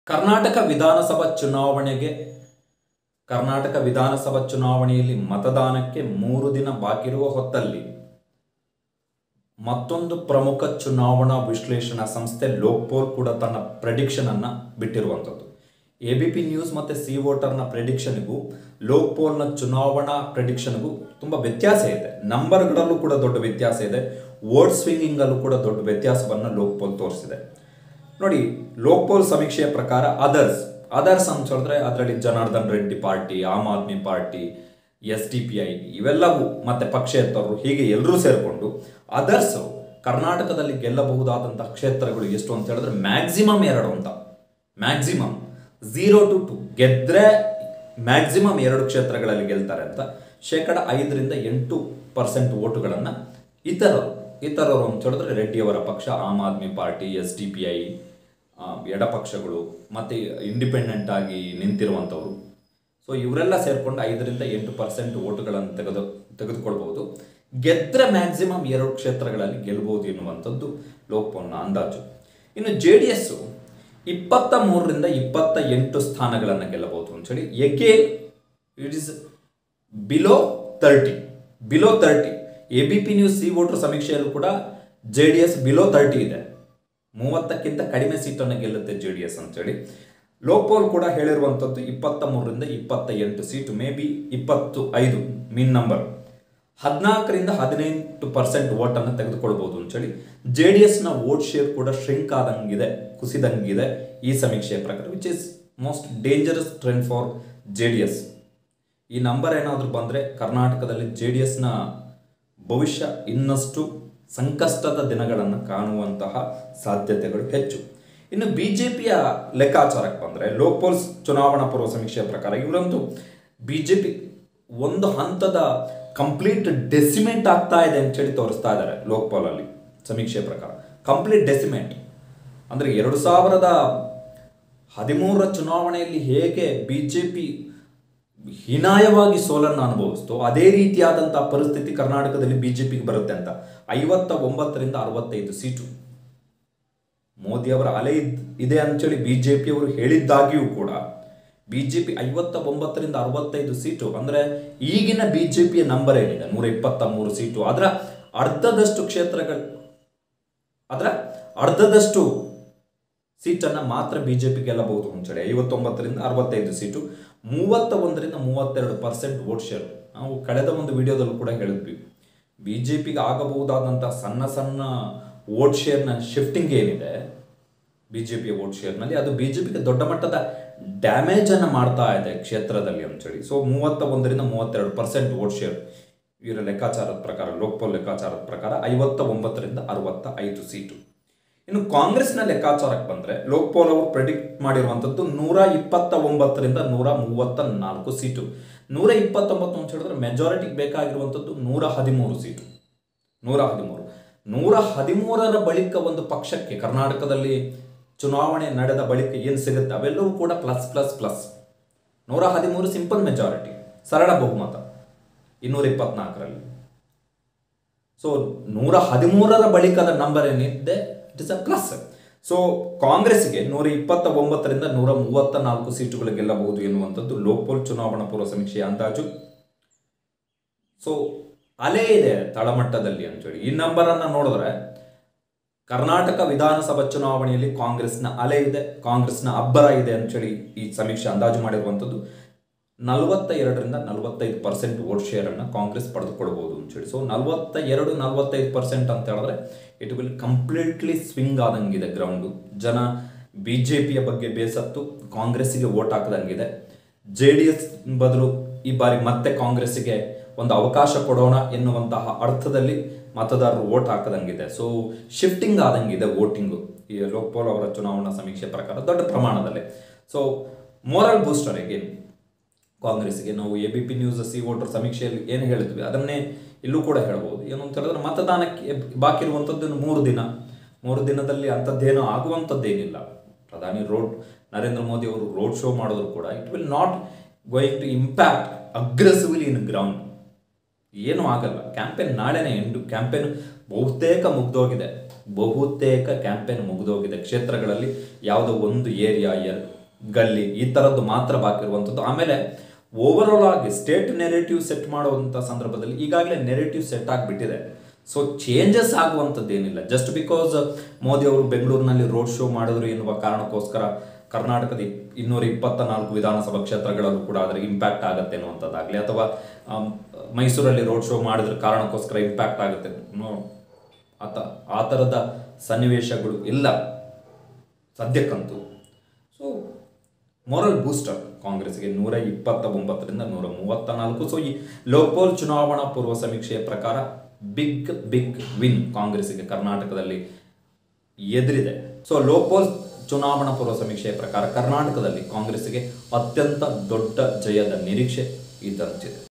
ಕರ್ನಾಟಕ ವಿಧಾನಸಭಾ ಚುನಾವಣೆಗೆ ಕರ್ನಾಟಕ ವಿಧಾನಸಭಾ ಚುನಾವಣೆಯಲ್ಲಿ ಮತದಾನಕ್ಕೆ ಮೂರು ದಿನ ಬಾಕಿರುವ ಹೊತ್ತಲ್ಲಿ ಮತ್ತೊಂದು ಪ್ರಮುಖ ಚುನಾವಣಾ ವಿಶ್ಲೇಷಣಾ ಸಂಸ್ಥೆ ಲೋಕ್ಪೋಲ್ ಕೂಡ ತನ್ನ ಪ್ರೆಡಿಕ್ಷನ್ ಅನ್ನ ಬಿಟ್ಟಿರುವಂಥದ್ದು ಎ ಬಿ ಪಿ ನ್ಯೂಸ್ ಮತ್ತು ಸಿ ವೋಟರ್ನ ಪ್ರೆಡಿಕ್ಷನ್ಗೂ ಲೋಕ್ಪೋಲ್ನ ಚುನಾವಣಾ ಪ್ರೆಡಿಕ್ಷನ್ಗೂ ತುಂಬ ವ್ಯತ್ಯಾಸ ಇದೆ ನಂಬರ್ಗಳಲ್ಲೂ ಕೂಡ ದೊಡ್ಡ ವ್ಯತ್ಯಾಸ ಇದೆ ವೋಟ್ ಸ್ವಿಂಗಿಂಗಲ್ಲೂ ಕೂಡ ದೊಡ್ಡ ವ್ಯತ್ಯಾಸವನ್ನು ಲೋಕ್ಪೋಲ್ ತೋರಿಸಿದೆ ನೋಡಿ ಲೋಕ್ಪೋಲ್ ಸಮೀಕ್ಷೆಯ ಪ್ರಕಾರ ಅದರ್ಸ್ ಅದರ್ಸ್ ಅಂತ ಹೇಳಿದ್ರೆ ಅದರಲ್ಲಿ Janardhan Reddy party Aam Aadmi party S D P I ಇವೆಲ್ಲವೂ ಮತ್ತೆ ಪಕ್ಷೇತರರು ಹೀಗೆ ಎಲ್ಲರೂ ಸೇರಿಕೊಂಡು ಅದರ್ಸ್ ಕರ್ನಾಟಕದಲ್ಲಿ ಗೆಲ್ಲಬಹುದಾದಂತಹ ಕ್ಷೇತ್ರಗಳು ಎಷ್ಟು ಅಂತ ಹೇಳಿದ್ರೆ ಮ್ಯಾಕ್ಸಿಮಮ್ ಎರಡು ಅಂತ ಮ್ಯಾಕ್ಸಿಮಮ್ ಝೀರೋ ಟು ಟು ಗೆದ್ರೆ ಮ್ಯಾಕ್ಸಿಮಮ್ ಎರಡು ಕ್ಷೇತ್ರಗಳಲ್ಲಿ ಗೆಲ್ತಾರೆ ಅಂತ ಶೇಕಡ ಐದರಿಂದ ಎಂಟು ಪರ್ಸೆಂಟ್ ಓಟುಗಳನ್ನು ಇತರರು ಇತರರು ಅಂತ ಹೇಳಿದ್ರೆ ರೆಡ್ಡಿಯವರ ಪಕ್ಷ Aam Aadmi party S D P I ಎಡಪಕ್ಷಗಳು ಮತ್ತು ಇಂಡಿಪೆಂಡೆಂಟ್ ಆಗಿ ನಿಂತಿರುವಂಥವರು ಸೊ ಇವರೆಲ್ಲ ಸೇರಿಕೊಂಡು ಐದರಿಂದ ಎಂಟು ಪರ್ಸೆಂಟ್ ಓಟುಗಳನ್ನು ತೆಗೆದು ತೆಗೆದುಕೊಳ್ಬಹುದು ಗೆದ್ರೆ ಮ್ಯಾಕ್ಸಿಮಮ್ ಎರಡು ಕ್ಷೇತ್ರಗಳಲ್ಲಿ ಗೆಲ್ಬಹುದು ಎನ್ನುವಂಥದ್ದು ಲೋಕ್ಪೋಲ್ನ ಅಂದಾಜು ಇನ್ನು ಜೆ ಡಿ ಎಸ್ಸು ಇಪ್ಪತ್ತ ಮೂರರಿಂದ ಇಪ್ಪತ್ತ ಎಂಟು ಸ್ಥಾನಗಳನ್ನು ಗೆಲ್ಲಬಹುದು ಅಂತೇಳಿ again it is below thirty below thirty A B P news C voter ಸಮೀಕ್ಷೆಯಲ್ಲೂ ಕೂಡ J D S below thirty ಇದೆ ಮೂವತ್ತಕ್ಕಿಂತ ಕಡಿಮೆ ಸೀಟನ್ನು ಗೆಲ್ಲುತ್ತೆ ಜೆ ಡಿ ಎಸ್ ಅಂತೇಳಿ ಲೋಕ್ಪೋಲ್ ಕೂಡ ಹೇಳಿರುವಂಥದ್ದು ಇಪ್ಪತ್ತ ಮೂರರಿಂದ ಇಪ್ಪತ್ತ ಎಂಟು ಸೀಟು ಮೇ ಬಿ ಇಪ್ಪತ್ತು ಐದು ಮೀನ್ ನಂಬರ್ ಹದಿನಾಲ್ಕರಿಂದ ಹದಿನೆಂಟು ಪರ್ಸೆಂಟ್ ಓಟನ್ನು ತೆಗೆದುಕೊಳ್ಬೋದು ಅಂತೇಳಿ ಜೆ ಡಿ ಎಸ್ನ ವೋಟ್ ಶೇರ್ ಕೂಡ ಶ್ರಿಂಕ್ ಆದಂಗಿದೆ ಕುಸಿದಂಗಿದೆ ಈ ಸಮೀಕ್ಷೆಯ ಪ್ರಕಾರ which is most dangerous trend for J D S ಈ ನಂಬರ್ ಏನಾದರೂ ಬಂದರೆ ಕರ್ನಾಟಕದಲ್ಲಿ ಜೆ ಡಿ ಎಸ್ನ ಭವಿಷ್ಯ ಇನ್ನಷ್ಟು ಸಂಕಷ್ಟದ ದಿನಗಳನ್ನು ಕಾಣುವಂತಹ ಸಾಧ್ಯತೆಗಳು ಹೆಚ್ಚು ಇನ್ನು ಬಿ ಜೆ ಪಿಯ ಲೆಕ್ಕಾಚಾರಕ್ಕೆ ಬಂದರೆ ಲೋಕ್ಪೋಲ್ಸ್ ಚುನಾವಣಾ ಪೂರ್ವ ಸಮೀಕ್ಷೆಯ ಪ್ರಕಾರ ಇವರಂತೂ ಬಿ ಜೆ ಪಿ ಒಂದು ಹಂತದ ಕಂಪ್ಲೀಟ್ ಡೆಸಿಮೆಂಟ್ ಆಗ್ತಾ ಇದೆ ಅಂತೇಳಿ ತೋರಿಸ್ತಾ ಇದ್ದಾರೆ ಲೋಕ್ಪಾಲಲ್ಲಿ ಸಮೀಕ್ಷೆಯ ಪ್ರಕಾರ ಕಂಪ್ಲೀಟ್ ಡೆಸಿಮೆಂಟ್ ಅಂದರೆ ಎರಡು ಸಾವಿರದ ಹದಿಮೂರರ ಚುನಾವಣೆಯಲ್ಲಿ ಹೇಗೆ ಬಿ ಜೆ ಪಿ ಹೀನಾಯವಾಗಿ ಸೋಲನ್ನು ಅನುಭವಿಸ್ತೋ ಅದೇ ರೀತಿಯಾದಂತಹ ಪರಿಸ್ಥಿತಿ ಕರ್ನಾಟಕದಲ್ಲಿ ಬಿಜೆಪಿಗೆ ಬರುತ್ತೆ ಅಂತ ಐವತ್ತ ಒಂಬತ್ತರಿಂದ ಅರವತ್ತೈದು ಸೀಟು ಮೋದಿಯವರ ಅಲೆ ಇದ್- ಇದೆ ಅಂತೇಳಿ ಬಿಜೆಪಿಯವರು ಹೇಳಿದ್ದಾಗಿಯೂ ಕೂಡ ಬಿಜೆಪಿ ಐವತ್ತ ಒಂಬತ್ತರಿಂದ ಅರವತ್ತೈದು ಸೀಟು ಅಂದ್ರೆ ಈಗಿನ ಬಿಜೆಪಿಯ ನಂಬರ್ ಏನಿದೆ ನೂರ ಇಪ್ಪತ್ತ ಮೂರು ಸೀಟು ಅದರ ಅರ್ಧದಷ್ಟು ಕ್ಷೇತ್ರಗಳು ಅದರ ಅರ್ಧದಷ್ಟು ಸೀಟನ್ನು ಮಾತ್ರ ಬಿಜೆಪಿ ಗೆಲ್ಲಬಹುದು ಅಂತೇಳಿ ಐವತ್ತೊಂಬತ್ತರಿಂದ ಅರವತ್ತೈದು ಸೀಟು ಮೂವತ್ತ ಒಂದರಿಂದ ಮೂವತ್ತೆರಡು ಪರ್ಸೆಂಟ್ ವೋಟ್ ಶೇರ್ ನಾವು ಕಳೆದ ಒಂದು ವಿಡಿಯೋದಲ್ಲೂ ಕೂಡ ಹೇಳಿದ್ವಿ ಬಿ ಜೆ ಪಿಗೆ ಆಗಬಹುದಾದಂಥ ಸಣ್ಣ ಸಣ್ಣ ವೋಟ್ ಶೇರ್ನ ಶಿಫ್ಟಿಂಗ್ ಏನಿದೆ ಬಿ ಜೆ ಪಿಯ ವೋಟ್ ಶೇರ್ನಲ್ಲಿ ಅದು ಬಿ ಜೆ ಪಿಗೆ ದೊಡ್ಡ ಮಟ್ಟದ ಡ್ಯಾಮೇಜನ್ನು ಮಾಡ್ತಾ ಇದೆ ಕ್ಷೇತ್ರದಲ್ಲಿ ಅಂತೇಳಿ ಸೊ ಮೂವತ್ತ ಒಂದರಿಂದ ಮೂವತ್ತೆರಡು ಪರ್ಸೆಂಟ್ ವೋಟ್ ಶೇರ್ ಇವರ ಲೆಕ್ಕಾಚಾರದ ಪ್ರಕಾರ ಲೋಕ್ಪಾಲ್ ಲೆಕ್ಕಾಚಾರದ ಪ್ರಕಾರ ಐವತ್ತ ಒಂಬತ್ತರಿಂದ ಅರವತ್ತ ಐದು ಸೀಟು ಇನ್ನು ಕಾಂಗ್ರೆಸ್ನ ಲೆಕ್ಕಾಚಾರಕ್ಕೆ ಬಂದರೆ ಲೋಕ್ಪಾಲ್ ಅವರು ಪ್ರೆಡಿಕ್ಟ್ ಮಾಡಿರುವಂಥದ್ದು ನೂರ ಇಪ್ಪತ್ತ ಒಂಬತ್ತರಿಂದ ನೂರ ಮೂವತ್ತ ನಾಲ್ಕು ಸೀಟು ನೂರ ಇಪ್ಪತ್ತೊಂಬತ್ತು ಅಂತ ಹೇಳಿದ್ರೆ ಮೆಜಾರಿಟಿಗೆ ಬೇಕಾಗಿರುವಂಥದ್ದು ನೂರ ಹದಿಮೂರು ಸೀಟು ನೂರ ಹದಿಮೂರು ನೂರ ಹದಿಮೂರರ ಬಳಿಕ ಒಂದು ಪಕ್ಷಕ್ಕೆ ಕರ್ನಾಟಕದಲ್ಲಿ ಚುನಾವಣೆ ನಡೆದ ಬಳಿಕ ಏನು ಸಿಗುತ್ತೆ ಅವೆಲ್ಲವೂ ಕೂಡ ಪ್ಲಸ್ ಪ್ಲಸ್ ಪ್ಲಸ್ ನೂರ ಹದಿಮೂರು ಸಿಂಪಲ್ ಮೆಜಾರಿಟಿ ಸರಳ ಬಹುಮತ ಇನ್ನೂರ ಇಪ್ಪತ್ನಾಲ್ಕರಲ್ಲಿ ಸೊ ನೂರ ಹದಿಮೂರರ ಬಳಿಕದ ನಂಬರ್ ಏನಿದೆ it is a plus so ಕಾಂಗ್ರೆಸ್ಗೆ ನೂರ ಇಪ್ಪತ್ತ ಒಂಬತ್ತರಿಂದ ನೂರ ಮೂವತ್ತ ನಾಲ್ಕು ಸೀಟುಗಳು ಗೆಲ್ಲಬಹುದು ಎನ್ನುವಂಥದ್ದು ಲೋಕ್ಪೋಲ್ ಚುನಾವಣಾ ಪೂರ್ವ ಸಮೀಕ್ಷೆಯ ಅಂದಾಜು ಸೊ ಅಲೆ ಇದೆ ತಳಮಟ್ಟದಲ್ಲಿ ಅಂತೇಳಿ ಈ ನಂಬರನ್ನು ನೋಡಿದ್ರೆ ಕರ್ನಾಟಕ ವಿಧಾನಸಭಾ ಚುನಾವಣೆಯಲ್ಲಿ ಕಾಂಗ್ರೆಸ್ನ ಅಲೆ ಇದೆ ಕಾಂಗ್ರೆಸ್ನ ಅಬ್ಬರ ಇದೆ ಅಂತೇಳಿ ಈ ಸಮೀಕ್ಷೆ ಅಂದಾಜು ಮಾಡಿರುವಂಥದ್ದು ನಲವತ್ತ ಎರಡರಿಂದ ನಲವತ್ತೈದು ಪರ್ಸೆಂಟ್ ವೋಟ್ ಶೇರನ್ನು ಕಾಂಗ್ರೆಸ್ ಪಡೆದುಕೊಳ್ಬೋದು ಅಂತೇಳಿ ಸೊ ನಲವತ್ತ ಎರಡು ನಲವತ್ತೈದು ಪರ್ಸೆಂಟ್ ಅಂತ ಹೇಳಿದ್ರೆ ಇಟ್ ವಿಲ್ ಕಂಪ್ಲೀಟ್ಲಿ ಸ್ವಿಂಗ್ ಆದಂಗಿದೆ ಗ್ರೌಂಡು ಜನ ಬಿ ಜೆ ಪಿಯ ಬಗ್ಗೆ ಬೇಸತ್ತು ಕಾಂಗ್ರೆಸ್ಸಿಗೆ ವೋಟ್ ಹಾಕದಂಗಿದೆ ಜೆ ಡಿ ಎಸ್ ಬದಲು ಈ ಬಾರಿ ಮತ್ತೆ ಕಾಂಗ್ರೆಸ್ಸಿಗೆ ಒಂದು ಅವಕಾಶ ಕೊಡೋಣ ಎನ್ನುವಂತಹ ಅರ್ಥದಲ್ಲಿ ಮತದಾರರು ವೋಟ್ ಹಾಕದಂಗಿದೆ ಸೊ ಶಿಫ್ಟಿಂಗ್ ಆದಂಗಿದೆ ವೋಟಿಂಗು ಈ ಲೋಕ್ಪಾಲ್ ಅವರ ಚುನಾವಣಾ ಸಮೀಕ್ಷೆ ಪ್ರಕಾರ ದೊಡ್ಡ ಪ್ರಮಾಣದಲ್ಲಿ ಸೊ ಮೋರಲ್ ಬೂಸ್ಟರಿಗೆ ಕಾಂಗ್ರೆಸ್ಗೆ ನಾವು A B P news C voter ಸಮೀಕ್ಷೆಯಲ್ಲಿ ಏನು ಹೇಳಿದ್ವಿ ಅದನ್ನೇ ಇಲ್ಲೂ ಕೂಡ ಹೇಳ್ಬೋದು ಏನು ಅಂತ ಹೇಳಿದ್ರೆ ಮತದಾನಕ್ಕೆ ಬಾಕಿ ಇರುವಂಥದ್ದು ಇನ್ನು ಮೂರು ದಿನ ಮೂರು ದಿನದಲ್ಲಿ ಅಂಥದ್ದೇನೋ ಆಗುವಂಥದ್ದೇನಿಲ್ಲ ಪ್ರಧಾನಿ ರೋಡ್ ನರೇಂದ್ರ ಮೋದಿ ಅವರು ರೋಡ್ ಶೋ ಮಾಡಿದ್ರು ಕೂಡ it will not going to impact aggressively in ground ಏನೂ ಆಗಲ್ಲ ಕ್ಯಾಂಪೇನ್ ನಾಳೆನೇ ಎಂಡು ಕ್ಯಾಂಪೇನ್ ಬಹುತೇಕ ಮುಗ್ದೋಗಿದೆ ಬಹುತೇಕ ಕ್ಯಾಂಪೇನ್ ಮುಗಿದೋಗಿದೆ ಕ್ಷೇತ್ರಗಳಲ್ಲಿ ಯಾವುದೋ ಒಂದು ಏರಿಯಾ ಎಲ್ ಗಲ್ಲಿ ಈ ಥರದ್ದು ಮಾತ್ರ ಬಾಕಿ ಇರುವಂಥದ್ದು ಆಮೇಲೆ ಓವರಾಲ್ ಆಗಿ ಸ್ಟೇಟ್ ನೆರೇಟಿವ್ ಸೆಟ್ ಮಾಡುವಂಥ ಸಂದರ್ಭದಲ್ಲಿ ಈಗಾಗಲೇ ನೆರೇಟಿವ್ ಸೆಟ್ ಆಗಿಬಿಟ್ಟಿದೆ ಸೊ ಚೇಂಜಸ್ ಆಗುವಂಥದ್ದೇನಿಲ್ಲ ಜಸ್ಟ್ ಬಿಕಾಸ್ ಮೋದಿ ಅವರು ಬೆಂಗಳೂರಿನಲ್ಲಿ ರೋಡ್ ಶೋ ಮಾಡಿದ್ರು ಎನ್ನುವ ಕಾರಣಕ್ಕೋಸ್ಕರ ಕರ್ನಾಟಕದ ಇಪ್- ಇನ್ನೂರ ಇಪ್ಪತ್ತ ನಾಲ್ಕು ವಿಧಾನಸಭಾ ಕ್ಷೇತ್ರಗಳಲ್ಲೂ ಕೂಡ ಅದರ ಇಂಪ್ಯಾಕ್ಟ್ ಆಗುತ್ತೆ ಅನ್ನುವಂಥದ್ದಾಗಲಿ ಅಥವಾ ಆಮ್, ಮೈಸೂರಲ್ಲಿ ರೋಡ್ ಶೋ ಮಾಡಿದ್ರ ಕಾರಣಕ್ಕೋಸ್ಕರ ಇಂಪ್ಯಾಕ್ಟ್ ಆಗುತ್ತೆ ನೋ ಆತ ಆ ಥರದ ಸನ್ನಿವೇಶಗಳು ಇಲ್ಲ ಸದ್ಯಕ್ಕಂತೂ ಸೊ ಮೊರಲ್ ಬೂಸ್ಟರ್ ಕಾಂಗ್ರೆಸ್ಗೆ ನೂರ ಇಪ್ಪತ್ತ ಒಂಬತ್ತರಿಂದ ನೂರ ಮೂವತ್ತ ನಾಲ್ಕು ಸೊ ಈ ಲೋಕ್ಪಾಲ್ ಚುನಾವಣಾ ಪೂರ್ವ ಸಮೀಕ್ಷೆಯ ಪ್ರಕಾರ ಬಿಗ್ ಬಿಗ್ ವಿನ್ ಕಾಂಗ್ರೆಸ್ಗೆ ಕರ್ನಾಟಕದಲ್ಲಿ ಎದುರಿದೆ ಸೊ ಲೋಕ್ಪಾಲ್ ಚುನಾವಣಾ ಪೂರ್ವ ಸಮೀಕ್ಷೆಯ ಪ್ರಕಾರ ಕರ್ನಾಟಕದಲ್ಲಿ ಕಾಂಗ್ರೆಸ್ಗೆ ಅತ್ಯಂತ ದೊಡ್ಡ ಜಯದ ನಿರೀಕ್ಷೆ ಇದ್ದಂತಿದೆ